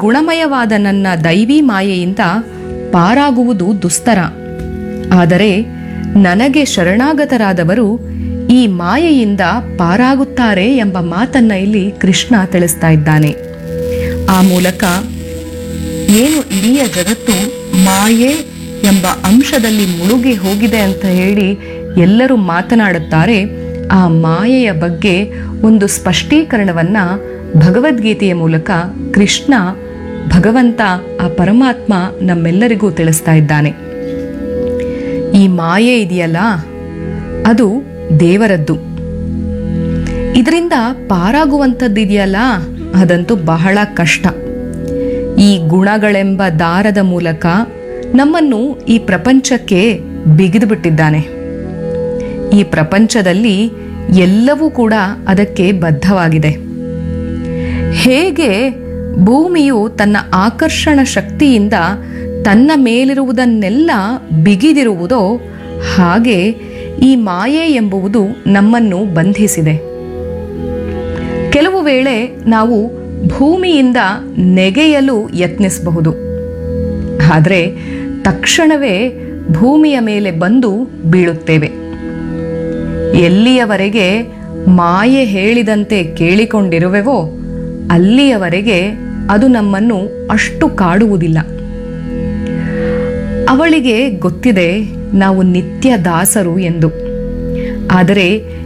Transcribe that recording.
ಗುಣಮಯವಾದ ನನ್ನ ದೈವಿ ಮಾಯೆಯಿಂದ ಪಾರಾಗುವುದು ದುಸ್ತರ ಆದರೆ ನನಗೆ ಶರಣಾಗತರಾದವರು ಈ ಮಾಯೆಯಿಂದ ಪಾರಾಗುತ್ತಾರೆ ಎಂಬ ಮಾತನ್ನ ಇಲ್ಲಿ ಕೃಷ್ಣ ತಿಳಿಸ್ತಾ ಇದ್ದಾನೆ ಆ ಮೂಲಕ ಏನು ಇಡೀ ಜಗತ್ತು ಮಾಯೆ ಎಂಬ ಅಂಶದಲ್ಲಿ ಮುಳುಗಿ ಹೋಗಿದೆ ಅಂತ ಹೇಳಿ ಎಲ್ಲರೂ ಮಾತನಾಡುತ್ತಾರೆ ಆ ಮಾಯೆಯ ಬಗ್ಗೆ ಒಂದು ಸ್ಪಷ್ಟೀಕರಣವನ್ನ ಭಗವದ್ಗೀತೆಯ ಮೂಲಕ ಕೃಷ್ಣ ಭಗವಂತ ಆ ಪರಮಾತ್ಮ ನಮ್ಮೆಲ್ಲರಿಗೂ ತಿಳಿಸ್ತಾ ಇದ್ದಾನೆ ಈ ಮಾಯೆ ಇದೆಯಲ್ಲ ಅದು ದೇವರದ್ದು ಇದರಿಂದ ಪಾರಾಗುವಂಥದ್ದಿದೆಯಲ್ಲ ಅದಂತೂ ಬಹಳ ಕಷ್ಟ ಈ ಗುಣಗಳೆಂಬ ದಾರದ ಮೂಲಕ ನಮ್ಮನ್ನು ಈ ಪ್ರಪಂಚಕ್ಕೆ ಬಿಗಿದು ಬಿಟ್ಟಿದ್ದಾನೆ ಈ ಪ್ರಪಂಚದಲ್ಲಿ ಎಲ್ಲವೂ ಕೂಡ ಅದಕ್ಕೆ ಬದ್ಧವಾಗಿದೆ ಹೇಗೆ ಭೂಮಿಯು ತನ್ನ ಆಕರ್ಷಣ ಶಕ್ತಿಯಿಂದ ತನ್ನ ಮೇಲಿರುವುದನ್ನೆಲ್ಲ ಬಿಗಿದಿರುವುದೋ ಹಾಗೆ ಈ ಮಾಯೆ ಎಂಬುವುದು ನಮ್ಮನ್ನು ಬಂಧಿಸಿದೆ ಕೆಲವು ವೇಳೆ ನಾವು ಭೂಮಿಯಿಂದ ನೆಗೆಯಲು ಯತ್ನಿಸಬಹುದು ಆದರೆ ತಕ್ಷಣವೇ ಭೂಮಿಯ ಮೇಲೆ ಬಂದು ಬೀಳುತ್ತೇವೆ ಎಲ್ಲಿಯವರೆಗೆ ಮಾಯೆ ಹೇಳಿದಂತೆ ಕೇಳಿಕೊಂಡಿರುವೆವೋ ಅಲ್ಲಿಯವರೆಗೆ ಅದು ನಮ್ಮನ್ನು ಅಷ್ಟು ಕಾಡುವುದಿಲ್ಲ ಅವಳಿಗೆ ಗೊತ್ತಿದೆ ನಾವು ನಿತ್ಯ ದಾಸರು ಎಂದು ಆದರೆ